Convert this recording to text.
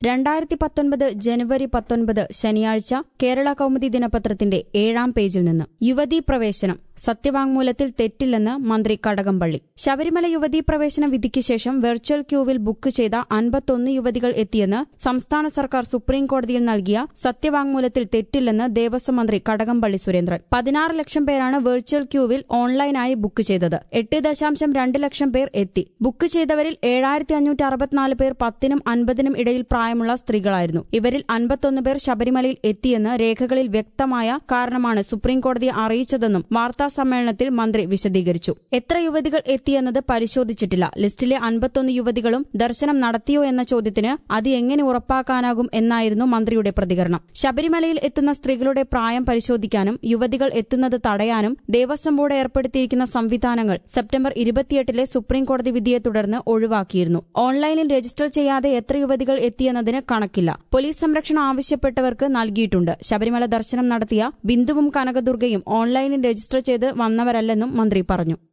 രണ്ടായിരത്തി പത്തൊൻപത് ജനുവരി പത്തൊൻപത് ശനിയാഴ്ച കേരള കൗമുദി ദിനപത്രത്തിന്റെ ഏഴാം പേജിൽ നിന്ന് യുവതീ പ്രവേശനം സത്യവാങ്മൂലത്തിൽ തെറ്റില്ലെന്ന് മന്ത്രി കടകംപള്ളി ശബരിമല യുവതീ പ്രവേശന വിധിക്ക് ശേഷം വെർച്വൽ ക്യൂവിൽ ബുക്ക് ചെയ്ത അൻപത്തൊന്ന് യുവതികൾ എത്തിയെന്ന് സംസ്ഥാന സർക്കാർ സുപ്രീം കോടതിയിൽ നൽകിയ സത്യവാങ്മൂലത്തിൽ തെറ്റില്ലെന്ന് ദേവസ്വം മന്ത്രി കടകംപള്ളി സുരേന്ദ്രൻ പതിനാറ് ലക്ഷം പേരാണ് വെർച്വൽ ക്യൂവിൽ ഓൺലൈനായി ബുക്ക് ചെയ്തത് എട്ട് ദശാംശം രണ്ട് ലക്ഷം പേർ എത്തി ബുക്ക് ചെയ്തവരിൽ ഏഴായിരത്തി അഞ്ഞൂറ്റി അറുപത്തിനാല് പേർ പത്തിനും അൻപതിനും ഇടയിൽ പ്രായമുള്ള സ്ത്രീകളായിരുന്നു ഇവരിൽ അൻപത്തൊന്ന് പേർ ശബരിമലയിൽ എത്തിയെന്ന് രേഖകളിൽ വ്യക്തമായ കാരണമാണ് സുപ്രീം കോടതിയെ അറിയിച്ചതെന്നും വാർത്താ സമ്മേളനത്തിൽ മന്ത്രി വിശദീകരിച്ചു എത്ര യുവതികൾ എത്തിയെന്നത് പരിശോധിച്ചിട്ടില്ല ലിസ്റ്റിലെ അൻപത്തൊന്ന് യുവതികളും ദർശനം നടത്തിയോ എന്ന ചോദ്യത്തിന് അത് എങ്ങനെ ഉറപ്പാക്കാനാകും എന്നായിരുന്നു മന്ത്രിയുടെ പ്രതികരണം ശബരിമലയിൽ എത്തുന്ന സ്ത്രീകളുടെ പ്രായം പരിശോധിക്കാനും യുവതികൾ എത്തുന്നത് തടയാനും ദേവസ്വം ബോർഡ് ഏർപ്പെടുത്തിയിരിക്കുന്ന സംവിധാനങ്ങൾ സെപ്റ്റംബർ ഇരുപത്തിയെട്ടിലെ സുപ്രീം കോടതി വിധിയെ തുടർന്ന് ഒഴിവാക്കിയിരുന്നു ഓൺലൈനിൽ രജിസ്റ്റർ ചെയ്യാതെ എത്ര യുവതികൾ എത്തിയെന്നതിന് കണക്കില്ല പോലീസ് സംരക്ഷണം ആവശ്യപ്പെട്ടവർക്ക് നൽകിയിട്ടുണ്ട് ശബരിമല ദർശനം നടത്തിയ ബിന്ദുവും കനകദുർഗയും ഓൺലൈനിൽ രജിസ്റ്റർ ചെയ്ത് വന്നവരല്ലെന്നും മന്ത്രി പറഞ്ഞു